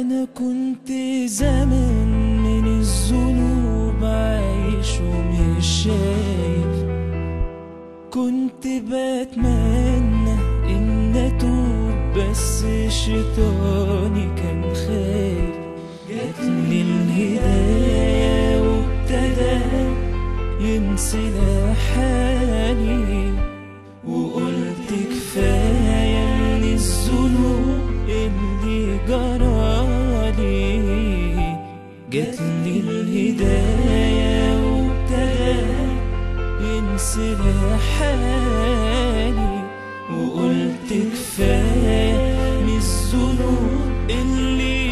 أنا كنت زمان من الذنوب عايش ومش شايف كنت بتمنى إن أتوب بس شيطاني كان خايف جاتني الهداية وابتدى ينسى حالي وقلت كفاية من الذنوب اللي جرالي جاتني الهداية وابتدى ينسى حالي وقلت كفاية من الذنوب اللي